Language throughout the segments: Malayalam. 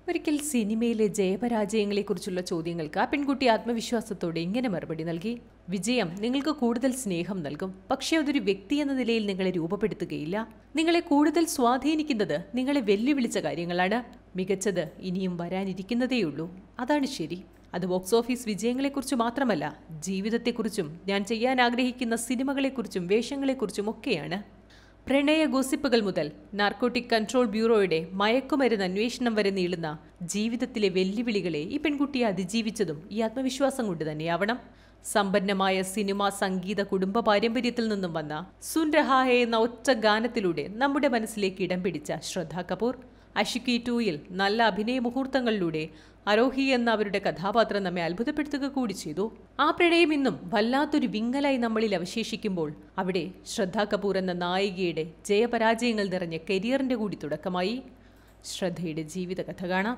ഒരിക്കൽ സിനിമയിലെ ജയപരാജയങ്ങളെക്കുറിച്ചുള്ള ചോദ്യങ്ങൾക്ക് ആ പെൺകുട്ടി ആത്മവിശ്വാസത്തോടെ ഇങ്ങനെ മറുപടി നൽകി വിജയം നിങ്ങൾക്ക് കൂടുതൽ സ്നേഹം നൽകും പക്ഷേ അതൊരു വ്യക്തി എന്ന നിലയിൽ നിങ്ങളെ രൂപപ്പെടുത്തുകയില്ല നിങ്ങളെ കൂടുതൽ സ്വാധീനിക്കുന്നത് നിങ്ങളെ വെല്ലുവിളിച്ച കാര്യങ്ങളാണ് മികച്ചത് ഇനിയും വരാനിരിക്കുന്നതേയുള്ളൂ അതാണ് ശരി അത് ബോക്സ് ഓഫീസ് വിജയങ്ങളെക്കുറിച്ച് മാത്രമല്ല ജീവിതത്തെക്കുറിച്ചും ഞാൻ ചെയ്യാൻ ആഗ്രഹിക്കുന്ന സിനിമകളെക്കുറിച്ചും വേഷങ്ങളെക്കുറിച്ചും ഒക്കെയാണ് പ്രണയ ഗോസിപ്പുകൾ മുതൽ നാർക്കോട്ടിക് കൺട്രോൾ ബ്യൂറോയുടെ മയക്കുമരുന്ന് അന്വേഷണം വരെ നീളുന്ന ജീവിതത്തിലെ വെല്ലുവിളികളെ ഈ പെൺകുട്ടിയെ അതിജീവിച്ചതും ഈ ആത്മവിശ്വാസം കൊണ്ട് തന്നെയാവണം സമ്പന്നമായ സിനിമ സംഗീത കുടുംബ പാരമ്പര്യത്തിൽ നിന്നും വന്ന സുൻ രഹാഹെ എന്ന ഒറ്റ ഗാനത്തിലൂടെ നമ്മുടെ മനസ്സിലേക്ക് ഇടം പിടിച്ച ശ്രദ്ധ കപൂർ അഷിക്കി ടൂയിൽ നല്ല അഭിനയ മുഹൂർത്തങ്ങളിലൂടെ അരോഹി എന്ന അവരുടെ കഥാപാത്രം നമ്മെ അത്ഭുതപ്പെടുത്തുക കൂടി ചെയ്തു ആ പ്രണയം ഇന്നും വല്ലാത്തൊരു വിങ്ങലായി നമ്മളിൽ അവശേഷിക്കുമ്പോൾ അവിടെ ശ്രദ്ധ കപൂർ എന്ന നായികയുടെ ജയപരാജയങ്ങൾ നിറഞ്ഞ കരിയറിന്റെ കൂടി തുടക്കമായി ശ്രദ്ധയുടെ ജീവിതകഥ കാണാം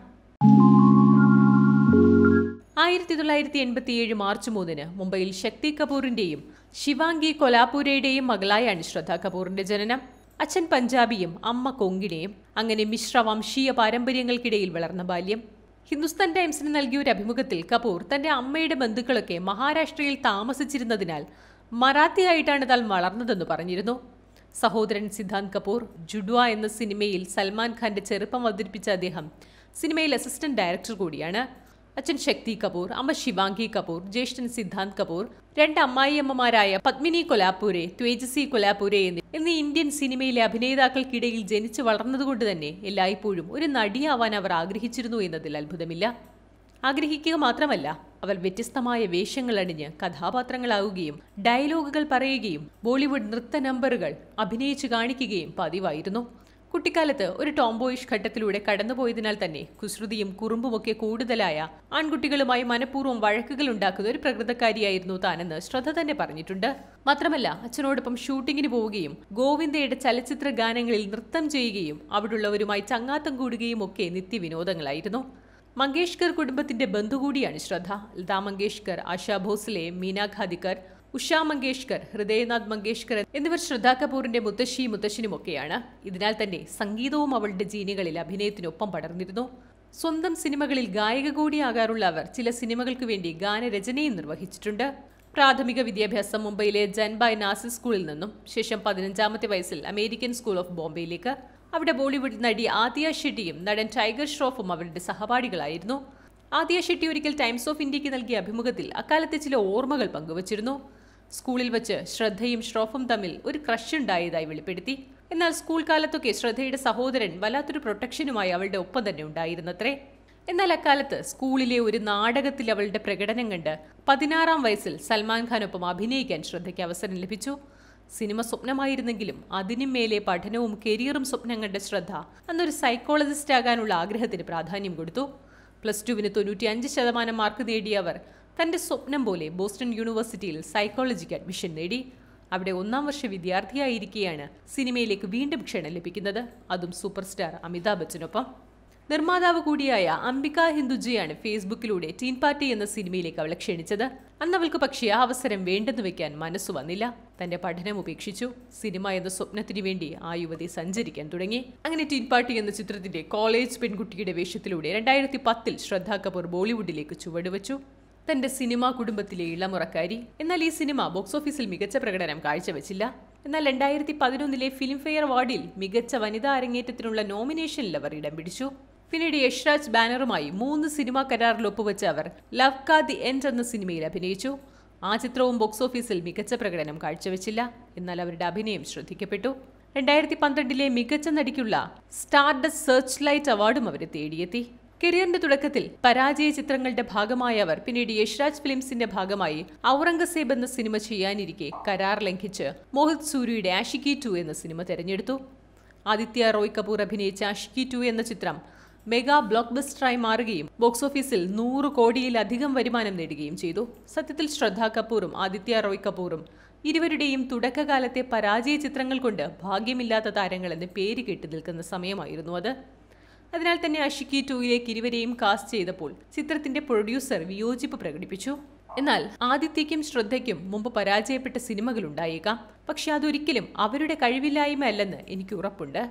ആയിരത്തി തൊള്ളായിരത്തി എൺപത്തിയേഴ് മാർച്ച് മൂന്നിന് മുംബൈയിൽ ശക്തി കപൂറിന്റെയും ശിവാംഗി കൊലാപുരയുടെയും മകളായാണ് ശ്രദ്ധ കപൂറിന്റെ ജനനം അച്ഛൻ പഞ്ചാബിയും അമ്മ കൊങ്കിണിയും അങ്ങനെ മിശ്ര വംശീയ പാരമ്പര്യങ്ങൾക്കിടയിൽ വളർന്ന ബാല്യം ഹിന്ദുസ്ഥാൻ ടൈംസിന് നൽകിയ ഒരു അഭിമുഖത്തിൽ കപൂർ തന്റെ അമ്മയുടെ ബന്ധുക്കളൊക്കെ മഹാരാഷ്ട്രയിൽ താമസിച്ചിരുന്നതിനാൽ മറാത്തിയായിട്ടാണ് താൻ വളർന്നതെന്ന് പറഞ്ഞിരുന്നു സഹോദരൻ സിദ്ധാന്ത് കപൂർ ജുഡ്വ എന്ന സിനിമയിൽ സൽമാൻ ഖാന്റെ ചെറുപ്പം അവതരിപ്പിച്ച അദ്ദേഹം സിനിമയിൽ അസിസ്റ്റന്റ് ഡയറക്ടർ കൂടിയാണ് അച്ഛൻ ശക്തി കപൂർ അമ്മ ശിവാംഗി കപൂർ ജ്യേഷ്ഠൻ സിദ്ധാന്ത് കപൂർ രണ്ട് അമ്മായിയമ്മമാരായ പത്മിനി കൊലാപൂരെ ത്വേജസി കൊലാപൂരെ എന്നീ എന്നീ ഇന്ത്യൻ സിനിമയിലെ അഭിനേതാക്കൾക്കിടയിൽ ജനിച്ചു വളർന്നതുകൊണ്ട് തന്നെ എല്ലായ്പ്പോഴും ഒരു നടിയാവാൻ അവർ ആഗ്രഹിച്ചിരുന്നു എന്നതിൽ അത്ഭുതമില്ല ആഗ്രഹിക്കുക മാത്രമല്ല അവർ വ്യത്യസ്തമായ വേഷങ്ങൾ അണിഞ്ഞ് കഥാപാത്രങ്ങളാവുകയും ഡയലോഗുകൾ പറയുകയും ബോളിവുഡ് നൃത്ത നമ്പറുകൾ അഭിനയിച്ചു കാണിക്കുകയും പതിവായിരുന്നു കുട്ടിക്കാലത്ത് ഒരു ടോംബോയിഷ് ഘട്ടത്തിലൂടെ കടന്നുപോയതിനാൽ തന്നെ കുസൃതിയും കുറുമ്പുമൊക്കെ കൂടുതലായ ആൺകുട്ടികളുമായി മനഃപൂർവ്വം വഴക്കുകൾ ഉണ്ടാക്കുന്ന ഒരു പ്രകൃതക്കാരിയായിരുന്നു താനെന്ന് ശ്രദ്ധ തന്നെ പറഞ്ഞിട്ടുണ്ട് മാത്രമല്ല അച്ഛനോടൊപ്പം ഷൂട്ടിങ്ങിന് പോവുകയും ഗോവിന്ദയുടെ ചലച്ചിത്ര ഗാനങ്ങളിൽ നൃത്തം ചെയ്യുകയും അവിടുള്ളവരുമായി ചങ്ങാത്തം കൂടുകയും ഒക്കെ നിത്യവിനോദങ്ങളായിരുന്നു മങ്കേഷ്കർ കുടുംബത്തിന്റെ ബന്ധു കൂടിയാണ് ശ്രദ്ധ ലതാ മങ്കേഷ്കർ ആശാ ഭോസ്ലെ മീന ഖാദിക്കർ ഉഷ മങ്കേഷ്കർ ഹൃദയനാഥ് മങ്കേഷ്കർ എന്നിവർ ശ്രദ്ധാ കപൂറിന്റെ മുത്തശ്ശി മുത്തശ്ശനുമൊക്കെയാണ് ഇതിനാൽ തന്നെ സംഗീതവും അവളുടെ ജീനുകളിൽ അഭിനയത്തിനൊപ്പം പടർന്നിരുന്നു സ്വന്തം സിനിമകളിൽ ഗായിക കൂടിയാകാറുള്ള അവർ ചില സിനിമകൾക്ക് വേണ്ടി ഗാനരചനയും നിർവഹിച്ചിട്ടുണ്ട് പ്രാഥമിക വിദ്യാഭ്യാസം മുംബൈയിലെ ജൻബായ് നാസിർ സ്കൂളിൽ നിന്നും ശേഷം പതിനഞ്ചാമത്തെ വയസ്സിൽ അമേരിക്കൻ സ്കൂൾ ഓഫ് ബോംബെയിലേക്ക് അവിടെ ബോളിവുഡ് നടി ആദിയ ഷെട്ടിയും നടൻ ടൈഗർ ഷ്രോഫും അവരുടെ സഹപാഠികളായിരുന്നു ആദിയ ഷെട്ടി ഒരിക്കൽ ടൈംസ് ഓഫ് ഇന്ത്യക്ക് നൽകിയ അഭിമുഖത്തിൽ അക്കാലത്തെ ചില ഓർമ്മകൾ പങ്കുവച്ചിരുന്നു സ്കൂളിൽ വച്ച് ശ്രദ്ധയും ഷ്രോഫും തമ്മിൽ ഒരു ക്രഷ് ഉണ്ടായതായി വെളിപ്പെടുത്തി എന്നാൽ സ്കൂൾ കാലത്തൊക്കെ ശ്രദ്ധയുടെ സഹോദരൻ വല്ലാത്തൊരു പ്രൊട്ടക്ഷനുമായി അവളുടെ ഒപ്പം തന്നെ ഉണ്ടായിരുന്നത്രേ എന്നാൽ അക്കാലത്ത് സ്കൂളിലെ ഒരു നാടകത്തിൽ അവളുടെ പ്രകടനം കണ്ട് പതിനാറാം വയസ്സിൽ സൽമാൻ ഖാനൊപ്പം അഭിനയിക്കാൻ ശ്രദ്ധയ്ക്ക് അവസരം ലഭിച്ചു സിനിമ സ്വപ്നമായിരുന്നെങ്കിലും അതിനും മേലെ പഠനവും കരിയറും സ്വപ്നം കണ്ട ശ്രദ്ധ അന്നൊരു സൈക്കോളജിസ്റ്റ് ആകാനുള്ള ആഗ്രഹത്തിന് പ്രാധാന്യം കൊടുത്തു പ്ലസ് ടുവിന് തൊണ്ണൂറ്റി അഞ്ച് ശതമാനം മാർക്ക് നേടിയ അവർ തന്റെ സ്വപ്നം പോലെ ബോസ്റ്റൺ യൂണിവേഴ്സിറ്റിയിൽ സൈക്കോളജിക്ക് അഡ്മിഷൻ നേടി അവിടെ ഒന്നാം വർഷ വിദ്യാർത്ഥിയായിരിക്കെയാണ് സിനിമയിലേക്ക് വീണ്ടും ക്ഷണം ലഭിക്കുന്നത് അതും സൂപ്പർ സ്റ്റാർ അമിതാഭ് ബച്ചനൊപ്പം നിർമ്മാതാവ് കൂടിയായ അംബിക ഹിന്ദുജിയാണ് ഫേസ്ബുക്കിലൂടെ ടീൻ പാർട്ടി എന്ന സിനിമയിലേക്ക് അവളെ ക്ഷണിച്ചത് അന്ന് അവൾക്ക് പക്ഷേ ആ അവസരം വേണ്ടെന്ന് വെക്കാൻ മനസ്സ് വന്നില്ല തന്റെ പഠനം ഉപേക്ഷിച്ചു സിനിമ എന്ന സ്വപ്നത്തിനു വേണ്ടി ആ യുവതി സഞ്ചരിക്കാൻ തുടങ്ങി അങ്ങനെ ടീൻ പാർട്ടി എന്ന ചിത്രത്തിന്റെ കോളേജ് പെൺകുട്ടിയുടെ വേഷത്തിലൂടെ രണ്ടായിരത്തി പത്തിൽ ശ്രദ്ധ കപൂർ ബോളിവുഡിലേക്ക് ചുവടുവച്ചു തന്റെ സിനിമാ കുടുംബത്തിലെ ഇളമുറക്കാരി എന്നാൽ ഈ സിനിമ ബോക്സ് ഓഫീസിൽ മികച്ച പ്രകടനം കാഴ്ചവെച്ചില്ല എന്നാൽ രണ്ടായിരത്തി പതിനൊന്നിലെ ഫിലിംഫെയർ അവാർഡിൽ മികച്ച വനിതാ അരങ്ങേറ്റത്തിനുള്ള നോമിനേഷനിൽ അവർ ഇടം പിടിച്ചു പിന്നീട് യഷ്രാജ് ബാനറുമായി മൂന്ന് സിനിമാ കരാറിൽ ഒപ്പുവെച്ച അവർ ലവ് കാ ദി എൻഡ് എന്ന സിനിമയിൽ അഭിനയിച്ചു ആ ചിത്രവും ബോക്സ് ഓഫീസിൽ മികച്ച പ്രകടനം കാഴ്ചവെച്ചില്ല എന്നാൽ അവരുടെ അഭിനയം ശ്രദ്ധിക്കപ്പെട്ടു രണ്ടായിരത്തി പന്ത്രണ്ടിലെ മികച്ച നടിക്കുള്ള സ്റ്റാർഡസ് സെർച്ച് ലൈറ്റ് അവാർഡും അവരെ തേടിയെത്തി കരിയറിന്റെ തുടക്കത്തിൽ പരാജയ ചിത്രങ്ങളുടെ ഭാഗമായ അവർ പിന്നീട് യഷ്രാജ് ഫിലിംസിന്റെ ഭാഗമായി ഔറംഗസേബ് എന്ന സിനിമ ചെയ്യാനിരിക്കെ കരാർ ലംഘിച്ച് മോഹിത് സൂരിയുടെ ആഷിക്കി ടു എന്ന സിനിമ തെരഞ്ഞെടുത്തു ആദിത്യ റോയ് കപൂർ അഭിനയിച്ച ആഷിക്കി ടു എന്ന ചിത്രം മെഗാ ബ്ലോക്ക് ബസ്റ്ററായി മാറുകയും ബോക്സ് ഓഫീസിൽ നൂറ് കോടിയിലധികം വരുമാനം നേടുകയും ചെയ്തു സത്യത്തിൽ ശ്രദ്ധ കപൂറും ആദിത്യ റോയ് കപൂറും ഇരുവരുടെയും തുടക്കകാലത്തെ പരാജയ ചിത്രങ്ങൾ കൊണ്ട് ഭാഗ്യമില്ലാത്ത താരങ്ങളെന്ന് പേര് കേട്ടു നിൽക്കുന്ന സമയമായിരുന്നു അത് അതിനാൽ തന്നെ അഷിക്കി ടൂയിലേക്ക് ഇരുവരെയും കാസ്റ്റ് ചെയ്തപ്പോൾ ചിത്രത്തിന്റെ പ്രൊഡ്യൂസർ വിയോജിപ്പ് പ്രകടിപ്പിച്ചു എന്നാൽ ആദിത്യയ്ക്കും ശ്രദ്ധയ്ക്കും മുമ്പ് പരാജയപ്പെട്ട സിനിമകൾ ഉണ്ടായേക്കാം പക്ഷെ അതൊരിക്കലും അവരുടെ കഴിവില്ലായ്മ അല്ലെന്ന് എനിക്ക് ഉറപ്പുണ്ട്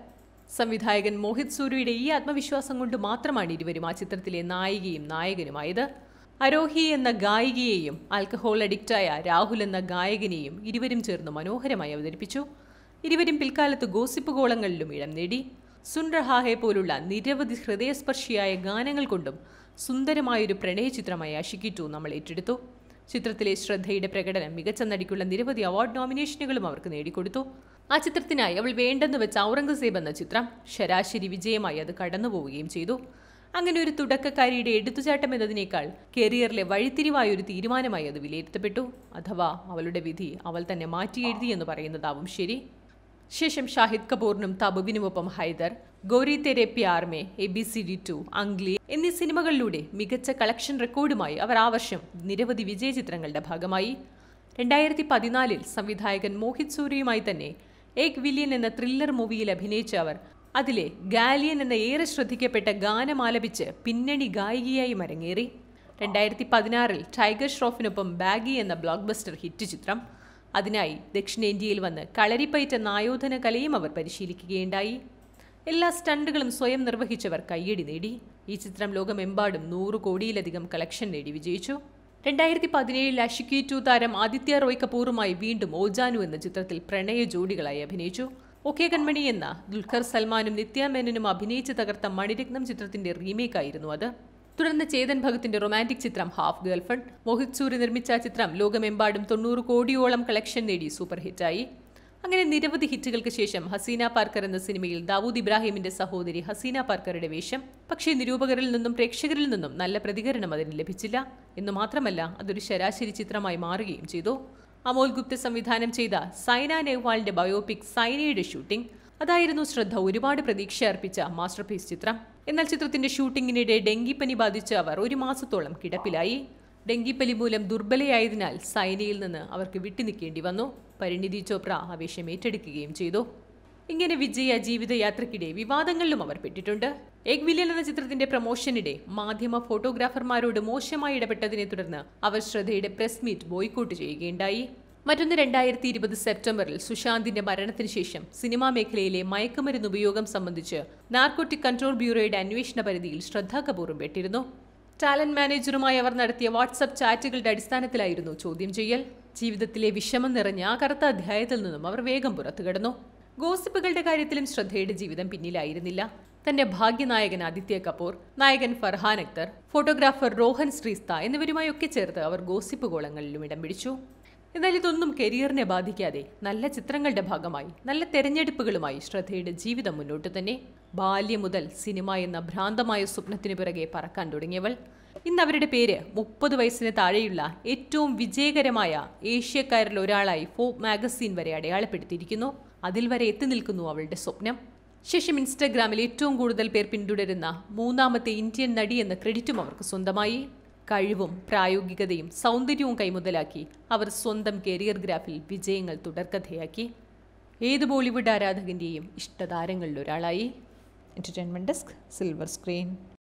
സംവിധായകൻ മോഹിത് സൂരിയുടെ ഈ ആത്മവിശ്വാസം കൊണ്ട് മാത്രമാണ് ഇരുവരും ആ ചിത്രത്തിലെ നായികയും നായകനുമായത് അരോഹി എന്ന ഗായികയെയും ആൽക്കഹോൾ അഡിക്റ്റായ രാഹുൽ എന്ന ഗായകനെയും ഇരുവരും ചേർന്ന് മനോഹരമായി അവതരിപ്പിച്ചു ഇരുവരും പിൽക്കാലത്ത് ഗോസിപ്പ് ഗോളങ്ങളിലും ഇടം നേടി സുൻ റഹാഹെ പോലുള്ള നിരവധി ഹൃദയസ്പർശിയായ ഗാനങ്ങൾ കൊണ്ടും സുന്ദരമായൊരു പ്രണയ ചിത്രമായി അഷിക്കി ടു നമ്മൾ ഏറ്റെടുത്തു ചിത്രത്തിലെ ശ്രദ്ധയുടെ പ്രകടനം മികച്ച നടിക്കുള്ള നിരവധി അവാർഡ് നോമിനേഷനുകളും അവർക്ക് നേടിക്കൊടുത്തു ആ ചിത്രത്തിനായി അവൾ വേണ്ടെന്ന് വെച്ച ഔറംഗസേബ് എന്ന ചിത്രം ശരാശരി വിജയമായി അത് കടന്നുപോവുകയും ചെയ്തു അങ്ങനെ ഒരു തുടക്കക്കാരിയുടെ എടുത്തുചാട്ടം എന്നതിനേക്കാൾ കരിയറിലെ വഴിത്തിരിവായ ഒരു തീരുമാനമായി അത് വിലയിരുത്തപ്പെട്ടു അഥവാ അവളുടെ വിധി അവൾ തന്നെ മാറ്റി എഴുതി എന്ന് പറയുന്നതാവും ശരി ശേഷം ഷാഹിദ് കപൂറിനും തബുവിനുമൊപ്പം Haider Gori Tere Pyaar Mein A B C D two Ungli എന്നീ സിനിമകളിലൂടെ മികച്ച കളക്ഷൻ റെക്കോർഡുമായി അവർ ആ വർഷം നിരവധി വിജയ ചിത്രങ്ങളുടെ ഭാഗമായി രണ്ടായിരത്തി പതിനാലിൽ സംവിധായകൻ മോഹിത് സൂരിയുമായി തന്നെ ഏക് വില്യൻ എന്ന ത്രില്ലർ മൂവിയിൽ അഭിനയിച്ച അവർ അതിലെ ഗാലിയൻ എന്ന ഏറെ ശ്രദ്ധിക്കപ്പെട്ട ഗാനം ആലപിച്ച് പിന്നണി ഗായികയായി മരങ്ങേറി രണ്ടായിരത്തി പതിനാറിൽ ടൈഗർ ഷ്രോഫിനൊപ്പം ബാഗി എന്ന ബ്ലോക്ക് ബസ്റ്റർ ഹിറ്റ് ചിത്രം അതിനായി ദക്ഷിണേന്ത്യയിൽ വന്ന് കളരിപ്പയറ്റ നായോധന കലയും അവർ പരിശീലിക്കുകയുണ്ടായി എല്ലാ സ്റ്റണ്ടുകളും സ്വയം നിർവഹിച്ചവർ കയ്യടി നേടി ഈ ചിത്രം ലോകമെമ്പാടും നൂറ് കോടിയിലധികം കളക്ഷൻ നേടി വിജയിച്ചു രണ്ടായിരത്തി പതിനേഴിൽ അഷിക്കി ടു താരം ആദിത്യ റോയ് കപൂറുമായി വീണ്ടും ഓജാനു എന്ന ചിത്രത്തിൽ പ്രണയ ജോഡികളായി അഭിനയിച്ചു ഒക്കെ കൺമണി എന്ന ദുൽഖർ സൽമാനും നിത്യ മേനനും അഭിനയിച്ച് തകർത്ത മണിരത്നം ചിത്രത്തിന്റെ റീമേക്കായിരുന്നു അത് തുടർന്ന് ചേതൻ ഭഗത്തിന്റെ റൊമാന്റിക് ചിത്രം ഹാഫ് ഗേൾഫ്രണ്ട് മോഹിത് സൂരി നിർമ്മിച്ച ആ ചിത്രം ലോകമെമ്പാടും തൊണ്ണൂറ് കോടിയോളം കളക്ഷൻ നേടി സൂപ്പർ ഹിറ്റായി അങ്ങനെ നിരവധി ഹിറ്റുകൾക്ക് ശേഷം ഹസീന പാർക്കർ എന്ന സിനിമയിൽ ദാവൂദ് ഇബ്രാഹിമിന്റെ സഹോദരി ഹസീന പാർക്കറുടെ വേഷം പക്ഷേ നിരൂപകരിൽ നിന്നും പ്രേക്ഷകരിൽ നിന്നും നല്ല പ്രതികരണം അതിന് ലഭിച്ചില്ല എന്നു മാത്രമല്ല അതൊരു ശരാശരി ചിത്രമായി മാറുകയും ചെയ്തു അമോൽ ഗുപ്ത സംവിധാനം ചെയ്ത സൈന നെഹ്വാളിന്റെ ബയോപിക് സൈനയുടെ ഷൂട്ടിംഗ് അതായിരുന്നു ശ്രദ്ധ ഒരുപാട് പ്രതീക്ഷ അർപ്പിച്ച മാസ്റ്റർ പീസ് ചിത്രം എന്നാൽ ചിത്രത്തിന്റെ ഷൂട്ടിങ്ങിനിടെ ഡെങ്കിപ്പനി ബാധിച്ച അവർ ഒരു മാസത്തോളം കിടപ്പിലായി ഡെങ്കിപ്പനി മൂലം ദുർബലയായതിനാൽ സൈനയിൽ നിന്ന് അവർക്ക് വിട്ടുനിൽക്കേണ്ടി വന്നു പരിണിതി ചോപ്ര ആവേശം ഏറ്റെടുക്കുകയും ചെയ്തു ഇങ്ങനെ വിജയ ജീവിതയാത്രയ്ക്കിടെ വിവാദങ്ങളിലും അവർ പെട്ടിട്ടുണ്ട് ഏക് വില്യൻ എന്ന ചിത്രത്തിന്റെ പ്രമോഷനിടെ മാധ്യമ ഫോട്ടോഗ്രാഫർമാരോട് മോശമായി ഇടപെട്ടതിനെ തുടർന്ന് അവർ ശ്രദ്ധയുടെ പ്രസ് മീറ്റ് ബോയ്ക്കോട്ട് ചെയ്യുകയുണ്ടായി മറ്റൊന്ന് രണ്ടായിരത്തി ഇരുപത് സെപ്റ്റംബറിൽ സുശാന്തിന്റെ മരണത്തിന് ശേഷം സിനിമാ മേഖലയിലെ മയക്കുമരുന്ന് ഉപയോഗം സംബന്ധിച്ച് നാർക്കോട്ടിക് കൺട്രോൾ ബ്യൂറോയുടെ അന്വേഷണ പരിധിയിൽ ശ്രദ്ധ കപൂറും പെട്ടിരുന്നു ടാലന്റ് മാനേജറുമായി അവർ നടത്തിയ വാട്സപ്പ് ചാറ്റുകളുടെ അടിസ്ഥാനത്തിലായിരുന്നു ചോദ്യം ചെയ്യൽ ജീവിതത്തിലെ വിഷമം നിറഞ്ഞ ആ കറുത്ത അധ്യായത്തിൽ നിന്നും അവർ വേഗം പുറത്തു കിടന്നു ഗോസിപ്പുകളുടെ കാര്യത്തിലും ശ്രദ്ധയുടെ ജീവിതം പിന്നിലായിരുന്നില്ല തന്റെ ഭാഗ്യനായകൻ ആദിത്യ കപൂർ നായകൻ ഫർഹാൻ അക്തർ ഫോട്ടോഗ്രാഫർ രോഹൻ ശ്രീസ്ത എന്നിവരുമായൊക്കെ ചേർത്ത് അവർ ഗോസിപ്പ് കോളങ്ങളിലും ഇടം പിടിച്ചു എന്നാൽ ഇതൊന്നും കരിയറിനെ ബാധിക്കാതെ നല്ല ചിത്രങ്ങളുടെ ഭാഗമായി നല്ല തെരഞ്ഞെടുപ്പുകളുമായി ശ്രദ്ധയുടെ ജീവിതം മുന്നോട്ട് തന്നെ ബാല്യം മുതൽ സിനിമ എന്ന ഭ്രാന്തമായ സ്വപ്നത്തിനു പിറകെ പറക്കാൻ തുടങ്ങിയവൾ ഇന്ന് അവരുടെ പേര് മുപ്പത് വയസ്സിന് താഴെയുള്ള ഏറ്റവും വിജയകരമായ ഏഷ്യക്കാരിൽ ഒരാളായി ഫോ മാഗസീൻ വരെ അടയാളപ്പെടുത്തിയിരിക്കുന്നു അതിൽ വരെ എത്തി നിൽക്കുന്നു അവളുടെ സ്വപ്നം ശേഷം ഇൻസ്റ്റഗ്രാമിൽ ഏറ്റവും കൂടുതൽ പേർ പിന്തുടരുന്ന മൂന്നാമത്തെ ഇന്ത്യൻ നടി എന്ന ക്രെഡിറ്റും അവർക്ക് സ്വന്തമായി കഴിവും പ്രായോഗികതയും സൗന്ദര്യവും കൈമുതലാക്കി അവർ സ്വന്തം കരിയർ ഗ്രാഫിൽ വിജയങ്ങൾ തുടർക്കഥയാക്കി ഏത് ബോളിവുഡ് ആരാധകന്റെയും ഇഷ്ടതാരങ്ങളിൽ ഒരാളായി എൻ്റർടൈൻമെൻറ്റ് ഡെസ്ക് സിൽവർ സ്ക്രീൻ